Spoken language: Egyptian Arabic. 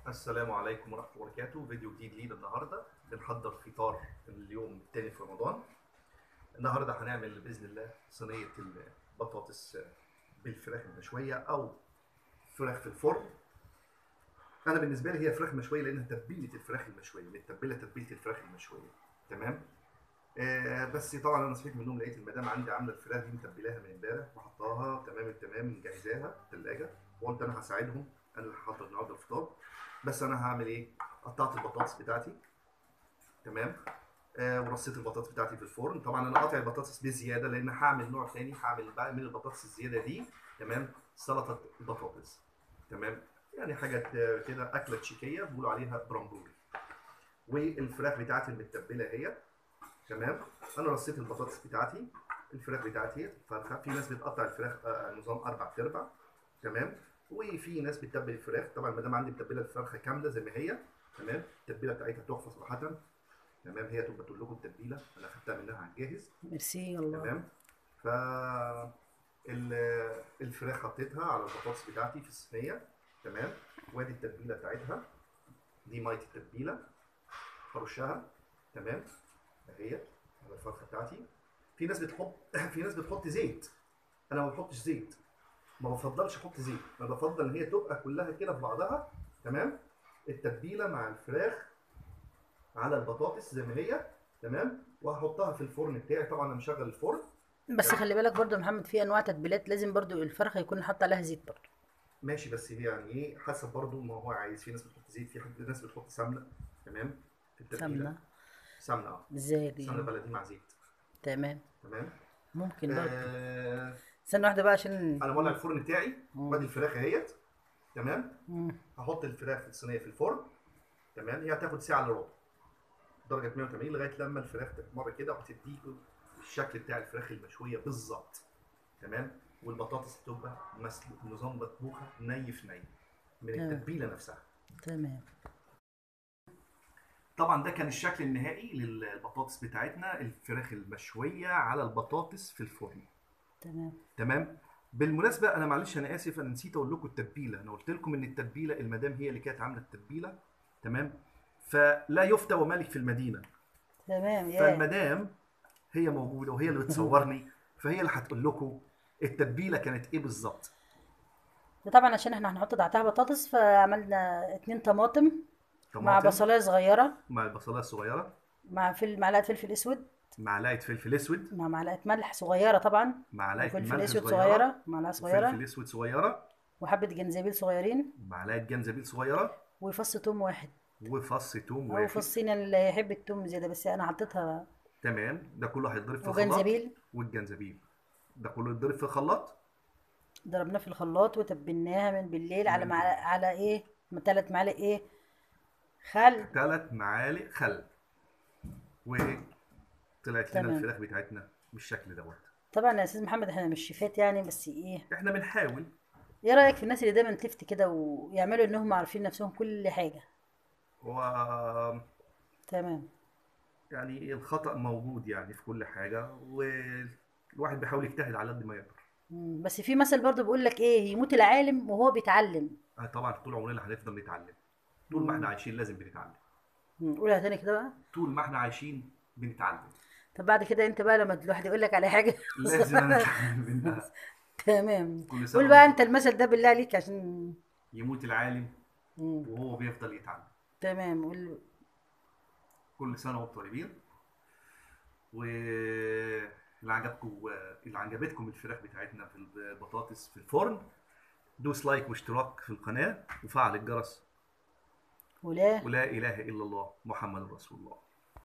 السلام عليكم ورحمة الله وبركاته فيديو جديد لينا النهاردة بنحضر فطار اليوم التاني في رمضان النهاردة هنعمل بإذن الله صينية البطاطس بالفراخ المشوية أو فراخ في الفرن أنا بالنسبة لي هي فراخ مشوية لأنها تتبيلة الفراخ المشوية متبلة تتبيلة الفراخ المشوية تمام آه بس طبعا انا صحيت من النوم لقيت المدام عندي عامله الفراخ دي متبلاها من امبارح وحطاها تمام التمام مجهزاها في الثلاجه وقلت انا هساعدهم انا اللي هحضر النهارده الفطار بس انا هعمل ايه؟ قطعت البطاطس بتاعتي تمام آه ورصيت البطاطس بتاعتي في الفرن طبعا انا قاطع البطاطس بزياده لان هعمل نوع تاني هعمل بقى من البطاطس الزياده دي تمام سلطه بطاطس تمام يعني حاجه كده اكله تشيكيه بيقولوا عليها برامبوري والفراخ بتاعتي المتبله اهي تمام انا رصيت البطاطس بتاعتي الفراخ بتاعتي الفرخه في ناس بتقطع الفراخ آه نظام اربع ارباع تمام وفي ناس بتتبل الفراخ طبعا ما دام عندي متبله الفرخه كامله زي ما هي تمام التتبيله بتاعتها تحفه صراحه تمام هي تبقى تقول لكم التتبيله انا خدتها منها على الجاهز ميرسي الله تمام ف الفراخ حطيتها على البطاطس بتاعتي في الصينيه تمام وادي التتبيله بتاعتها دي ميه التتبيله هرشها تمام اهي على الفرخه بتاعتي في ناس بتحط في ناس بتحط زيت انا ما بحطش زيت ما بفضلش احط زيت انا بفضل ان هي تبقى كلها كده في بعضها تمام التتبيله مع الفراخ على البطاطس زي ما هي تمام وهحطها في الفرن بتاعي طبعا انا مشغل الفرن بس خلي بالك برضو يا محمد في انواع تتبيلات لازم برضو الفرخه يكون حاط عليها زيت برضو ماشي بس هي يعني ايه حسب برضو ما هو عايز في ناس بتحط زيت في حد- ناس بتحط سمنه تمام في التتبيله سمنه سمنه اه ازاي دي سمنه بلدي مع زيت تمام تمام ممكن برضو آه استنى واحده بقى عشان انا مولع الفرن بتاعي مم. وادي الفراخ اهيت تمام مم. هحط الفراخ في الصينيه في الفرن تمام هي هتاخد ساعه الا ربع درجه 180 لغايه لما الفراخ تحمر كده وتديكوا الشكل بتاع الفراخ المشويه بالظبط تمام والبطاطس هتبقى مسلوق نظام مطبوخه ني في ني من تمام. التتبيله نفسها تمام طبعا ده كان الشكل النهائي للبطاطس بتاعتنا الفراخ المشويه على البطاطس في الفرن تمام تمام بالمناسبه انا معلش انا اسف انا نسيت اقول لكم التتبيله انا قلت لكم ان التتبيله المدام هي اللي كانت عامله التتبيله تمام فلا يفتى ومالك في المدينه تمام يا فالمدام هي موجوده وهي اللي بتصورني فهي اللي هتقول لكم التتبيله كانت ايه بالظبط طبعا عشان احنا هنحط تحتها بطاطس فعملنا اتنين طماطم مع طماطم بصلايه صغيره مع البصلايه الصغيره مع فل معلقه فلفل اسود معلقه فلفل اسود مع معلقه ملح صغيره طبعا معلقه وفلفل ملح اسود صغيره صغيره معلقه صغيره فلفل اسود صغيره وحبه جنزبيل صغيرين معلقه جنزبيل صغيره وفص توم واحد وفص توم او واحد فصين اللي يحب التوم زياده بس انا حطيتها تمام ده كله هيتضرب في الخلاط وجنزبيل والجنزبيل ده كله يتضرب في الخلاط ضربناه في الخلاط وتبلناها من بالليل على مع... على ايه ثلاث معالق ايه خل ثلاث معالق خل وطلعت لنا تمام. الفراخ بتاعتنا بالشكل دوت طبعا يا استاذ محمد احنا مش شيفات يعني بس ايه احنا بنحاول ايه رايك في الناس اللي دايما تفتي كده ويعملوا انهم عارفين نفسهم كل حاجه و تمام يعني الخطأ موجود يعني في كل حاجة والواحد بيحاول يجتهد على قد ما يقدر مم، بس في مثل برضو بيقول لك ايه يموت العالم وهو بيتعلم آه طبعا طول عمرنا هنفضل نتعلم طول ما احنا عايشين لازم بنتعلم مم، قولها تاني كده بقى طول ما احنا عايشين بنتعلم طب بعد كده انت بقى لما الواحد يقول لك على حاجه لازم انا اتعلم منها تمام كل سنة قول بقى وانتم انت المثل ده بالله عليك عشان يموت العالم مم، وهو بيفضل يتعلم تمام قول كل سنة وانتم طيبين واللي عجبكم اللي عجبتكم الفراخ بتاعتنا في البطاطس في الفرن دوس لايك واشتراك في القناة وفعل الجرس ولا ولا إله إلا الله محمد رسول الله